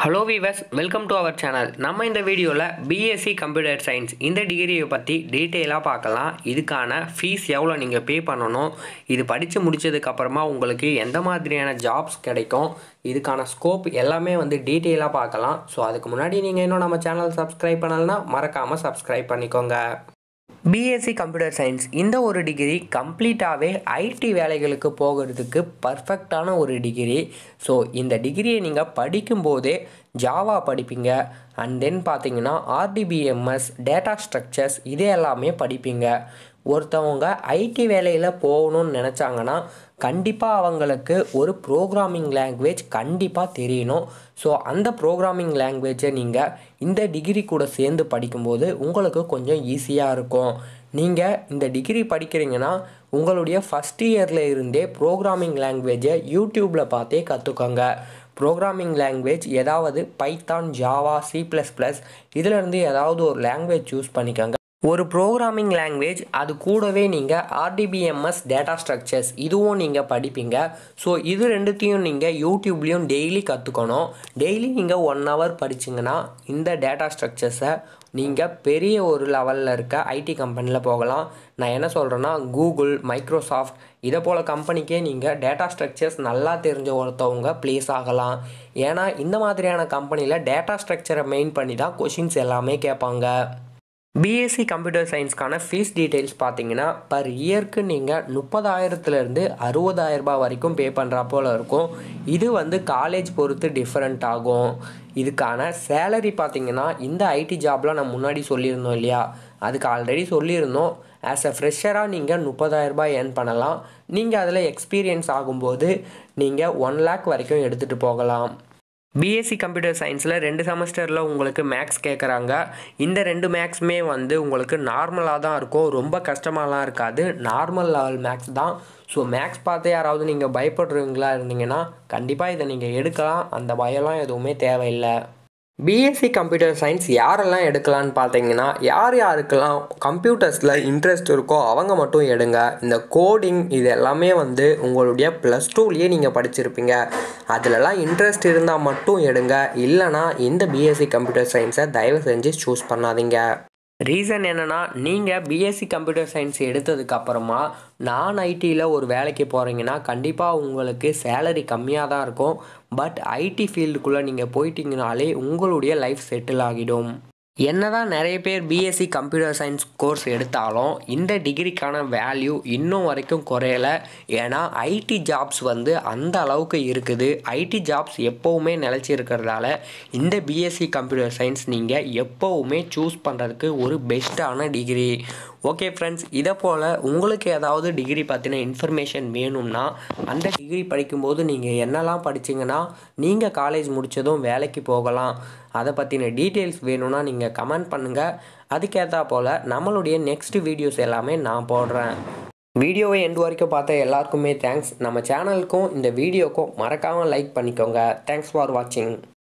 hello viewers welcome to our channel நம்ம இந்த வீடியோவில் பிஎஸ்சி கம்ப்யூட்டர் சயின்ஸ் இந்த டிகிரியை பற்றி டீட்டெயிலாக பார்க்கலாம் இதுக்கான ஃபீஸ் எவ்வளோ நீங்கள் பே பண்ணணும் இது படித்து முடிச்சதுக்கப்புறமா உங்களுக்கு எந்த மாதிரியான ஜாப்ஸ் கிடைக்கும் இதுக்கான ஸ்கோப் எல்லாமே வந்து டீட்டெயிலாக பார்க்கலாம் ஸோ அதுக்கு முன்னாடி நீங்கள் இன்னும் நம்ம சேனல் சப்ஸ்கிரைப் பண்ணலைன்னா மறக்காமல் சப்ஸ்கிரைப் பண்ணிக்கோங்க பிஎஸ்சி கம்ப்யூட்டர் சயின்ஸ் இந்த ஒரு டிகிரி கம்ப்ளீட்டாகவே ஐடி வேலைகளுக்கு போகிறதுக்கு பர்ஃபெக்டான ஒரு டிகிரி ஸோ இந்த டிகிரியை நீங்கள் படிக்கும்போதே ஜாவா படிப்பீங்க அண்ட் தென் பார்த்தீங்கன்னா ஆர்டிபிஎம்எஸ் டேட்டா ஸ்ட்ரக்சர்ஸ் இது எல்லாமே படிப்பீங்க ஒருத்தவங்க ஐடி வேலையில் போகணும்னு நினச்சாங்கன்னா கண்டிப்பாக அவங்களுக்கு ஒரு ப்ரோக்ராமிங் லாங்குவேஜ் கண்டிப்பாக தெரியணும் ஸோ அந்த ப்ரோக்ராமிங் லாங்குவேஜை நீங்கள் இந்த டிகிரி கூட சேர்ந்து படிக்கும்போது உங்களுக்கு கொஞ்சம் ஈஸியாக இருக்கும் நீங்கள் இந்த டிகிரி படிக்கிறீங்கன்னா உங்களுடைய ஃபஸ்ட் இயரில் இருந்தே ப்ரோக்ராமிங் லாங்குவேஜை யூடியூப்பில் பார்த்தே கற்றுக்கோங்க ப்ரோக்ராமிங் லாங்குவேஜ் ஏதாவது Python Java C plus plus இதிலேருந்து ஏதாவது ஒரு லாங்குவேஜ் சூஸ் பண்ணிக்கோங்க ஒரு ப்ரோக்ராமிங் லாங்குவேஜ் அது கூடவே நீங்கள் ஆர்டிபிஎம்எஸ் டேட்டா ஸ்ட்ரக்சர்ஸ் இதுவும் நீங்கள் படிப்பீங்க ஸோ இது ரெண்டுத்தையும் நீங்கள் யூடியூப்லேயும் டெய்லி கற்றுக்கணும் டெய்லி நீங்கள் ஒன் ஹவர் படிச்சிங்கன்னா இந்த டேட்டா ஸ்ட்ரக்சர்ஸை நீங்கள் பெரிய ஒரு லெவலில் இருக்க ஐடி கம்பெனியில் போகலாம் நான் என்ன சொல்கிறேன்னா கூகுள் மைக்ரோசாஃப்ட் இதை போல் கம்பெனிக்கே நீங்கள் டேட்டா ஸ்ட்ரக்சர்ஸ் நல்லா தெரிஞ்ச ஒருத்தவங்க ப்ளேஸ் ஆகலாம் ஏன்னா இந்த மாதிரியான கம்பெனியில் டேட்டா ஸ்ட்ரக்சரை மெயின் பண்ணி தான் கொஷின்ஸ் எல்லாமே கேட்பாங்க பிஎஸ்சி கம்ப்யூட்டர் சயின்ஸ்க்கான ஃபீஸ் டீட்டெயில்ஸ் பார்த்தீங்கன்னா பர் இயர்க்கு நீங்கள் முப்பதாயிரத்துலேருந்து அறுபதாயிரம் ரூபாய் வரைக்கும் பே பண்ணுறா போல் இருக்கும் இது வந்து காலேஜ் பொறுத்து டிஃப்ரெண்ட் ஆகும் இதுக்கான சேலரி பார்த்தீங்கன்னா இந்த ஐடி ஜாப்லாம் நான் முன்னாடி சொல்லியிருந்தோம் இல்லையா அதுக்கு ஆல்ரெடி சொல்லியிருந்தோம் ஆஸ் அ ஃப்ரெஷராக நீங்கள் முப்பதாயிரரூபா ஏர்ன் பண்ணலாம் நீங்கள் அதில் எக்ஸ்பீரியன்ஸ் ஆகும்போது நீங்கள் ஒன் லேக் வரைக்கும் எடுத்துகிட்டு போகலாம் பிஎஸ்சி கம்ப்யூட்டர் சயின்ஸில் ரெண்டு செமஸ்டரில் உங்களுக்கு மேக்ஸ் கேட்குறாங்க இந்த ரெண்டு மேக்ஸுமே வந்து உங்களுக்கு நார்மலாக தான் இருக்கும் ரொம்ப கஷ்டமாலாம் இருக்காது நார்மல் லெவல் மேக்ஸ் தான் ஸோ மேக்ஸ் பார்த்து யாராவது நீங்கள் பயப்படுறவங்களா இருந்தீங்கன்னா கண்டிப்பாக இதை நீங்கள் எடுக்கலாம் அந்த பயம்லாம் எதுவுமே தேவையில்லை பிஎஸ்சி கம்ப்யூட்டர் சயின்ஸ் யாரெல்லாம் எடுக்கலான்னு பார்த்தீங்கன்னா யார் யாருக்கெல்லாம் கம்ப்யூட்டர்ஸில் இன்ட்ரெஸ்ட் இருக்கோ அவங்க மட்டும் எடுங்க இந்த கோடிங் இது எல்லாமே வந்து உங்களுடைய ப்ளஸ் டூலேயே நீங்கள் படிச்சிருப்பீங்க அதிலலாம் இன்ட்ரெஸ்ட் இருந்தால் மட்டும் எடுங்க இல்லைனா இந்த பிஎஸ்சி கம்ப்யூட்டர் சயின்ஸை தயவு செஞ்சு சூஸ் பண்ணாதீங்க ரீசன் என்னென்னா நீங்கள் பிஎஸ்சி கம்ப்யூட்டர் சயின்ஸ் எடுத்ததுக்கப்புறமா நான் ஐடியில் ஒரு வேலைக்கு போகிறீங்கன்னா கண்டிப்பாக உங்களுக்கு சேலரி கம்மியாக தான் இருக்கும் பட் ஐடி ஃபீல்டுக்குள்ளே நீங்கள் போயிட்டீங்கனாலே உங்களுடைய லைஃப் செட்டில் ஆகிடும் என்னதான் நிறைய பேர் பிஎஸ்சி கம்ப்யூட்டர் சயின்ஸ் கோர்ஸ் எடுத்தாலும் இந்த டிகிரிக்கான வேல்யூ இன்னும் வரைக்கும் குறையலை ஏன்னா ஐடி ஜாப்ஸ் வந்து அந்த அளவுக்கு இருக்குது ஐடி ஜாப்ஸ் எப்போவுமே நிலச்சி இருக்கிறதால இந்த பிஎஸ்சி கம்ப்யூட்டர் சயின்ஸ் நீங்கள் எப்போவுமே சூஸ் பண்ணுறதுக்கு ஒரு பெஸ்ட்டான டிகிரி ஓகே ஃப்ரெண்ட்ஸ் இதை போல் உங்களுக்கு ஏதாவது டிகிரி பற்றின இன்ஃபர்மேஷன் வேணும்னா அந்த டிகிரி படிக்கும்போது நீங்கள் என்னெல்லாம் படிச்சிங்கன்னா நீங்கள் காலேஜ் முடித்ததும் வேலைக்கு போகலாம் அதை பற்றின டீட்டெயில்ஸ் வேணும்னா நீங்கள் கமெண்ட் பண்ணுங்கள் அதுக்கேற்றா போல் நம்மளுடைய நெக்ஸ்ட் வீடியோஸ் எல்லாமே நான் போடுறேன் வீடியோவை எண்டு வரைக்கும் பார்த்த எல்லாருக்குமே தேங்க்ஸ் நம்ம சேனலுக்கும் இந்த வீடியோக்கும் மறக்காமல் லைக் பண்ணிக்கோங்க தேங்க்ஸ் ஃபார் வாட்சிங்